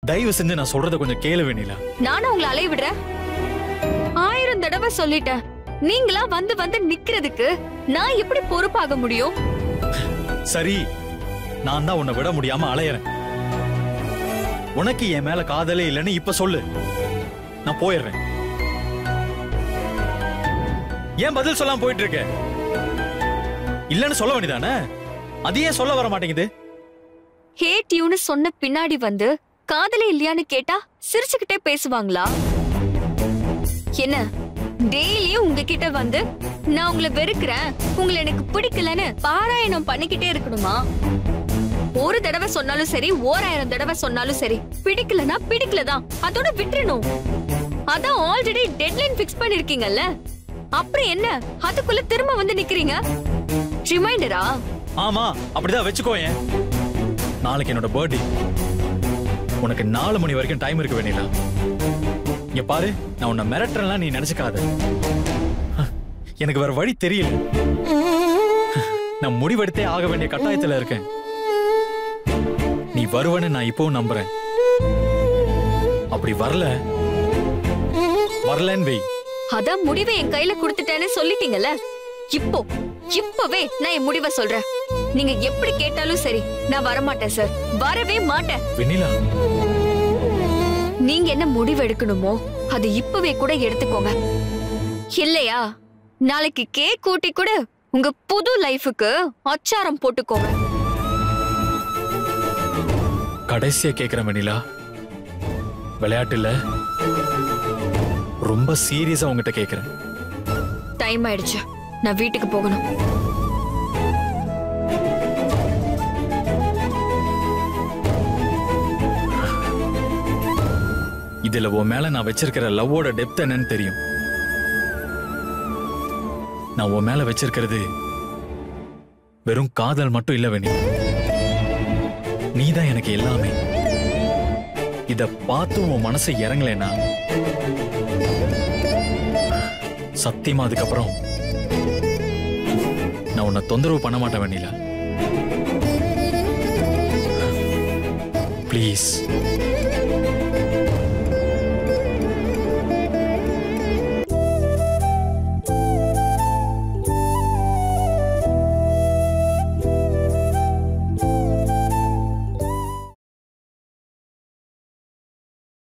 தயவு செஞ்சு நான் சொல்றத கொஞ்சம் கேளு வெண்ணிலா நானும் உங்களை அலைய விடுறேன் ஆயிரம் தடவை சொல்லிட்டேன் நீங்களா வந்து வந்து நிக்கிறதுக்கு நான் எப்படி பொறுப்பாக முடியும் சரி நான் தான் உன்னை விட முடியாம அலையறேன் உனக்கு என் மேல காதலே இல்லைன்னு இப்ப சொல்லு நான் போயிடுறேன் ஏன் பதில் சொல்லாம போயிட்டு இருக்க இல்லன்னு சொல்ல வேண்டியதானே அது ஏன் சொல்ல வர மாட்டேங்குது ஹேட் யூன்னு சொன்ன பின்னாடி வந்து காதலே இல்லையான்னு கேட்டா சிரிச்சுக்கிட்டே பேசுவாங்களா என்ன டெய்லியும் உங்ககிட்ட வந்து நான் உங்களை வெறுக்கிறேன் உங்களை எனக்கு பிடிக்கலன்னு பாராயணம் பண்ணிக்கிட்டே இருக்கணுமா ஒரு தடவை சொன்னாலும் சரி ஓராயிரம் தடவை சொன்னாலும் சரி பிடிக்கலனா பிடிக்கலதான் அதோட விட்டுறணும் அதான் ஆல்ரெடி டெட்லைன் ஃபிக்ஸ் பண்ணிருக்கீங்கல்ல அப்புறம் என்ன அதுக்குள்ள திரும்ப வந்து நிக்கிறீங்க ரிமைண்டரா ஆமா அப்படிதான் வச்சுக்கோ ஏன் நாளைக்கு என்னோட பர்த்டே உனக்கு நாலு மணி வரைக்கும் டைம் இருக்கு வேணிலா இங்க பாரு நான் உன்னை மிரட்டுறேன்லாம் நீ நினைச்சுக்காத எனக்கு வேற வழி தெரியல நான் முடிவெடுத்தே ஆக வேண்டிய கட்டாயத்துல இருக்கேன் நீ வருவன்னு நான் இப்பவும் நம்புறேன் அப்படி வரல வரலன்னு வை அதான் முடிவை என் கையில கொடுத்துட்டேன்னு சொல்லிட்டீங்கல்ல இப்போ இப்பவே நான் என் முடிவை சொல்றேன் நீங்க எப்படி கேட்டாலும் சரி நான் வரமாட்டேன் சார் வரவே மாட்டேன் வெண்ணிலா நீங்க என்ன முடிவு எடுக்கணுமோ அது இப்பவே கூட எடுத்துக்கோங்க இல்லையா நாளைக்கு கேக் கூட்டி கூட உங்க புது லைஃபுக்கு அச்சாரம் போட்டுக்கோங்க கடைசியா கேக்குறேன் வெண்ணிலா விளையாட்டு இல்ல ரொம்ப சீரியஸா உங்ககிட்ட கேக்குறேன் டைம் ஆயிடுச்சு நான் வீட்டுக்கு போகணும் இதுல உன் மேல நான் வச்சிருக்கிற லவ்வோட டெப்த் என்னன்னு தெரியும் நான் உன் மேல வச்சிருக்கிறது வெறும் காதல் மட்டும் இல்ல வேணி நீதான் எனக்கு எல்லாமே இத பார்த்து உன் மனசு இறங்கலைன்னா சத்தியமா அதுக்கப்புறம் நான் உன்னை தொந்தரவு பண்ண மாட்டேன் வெண்ணிலா ப்ளீஸ்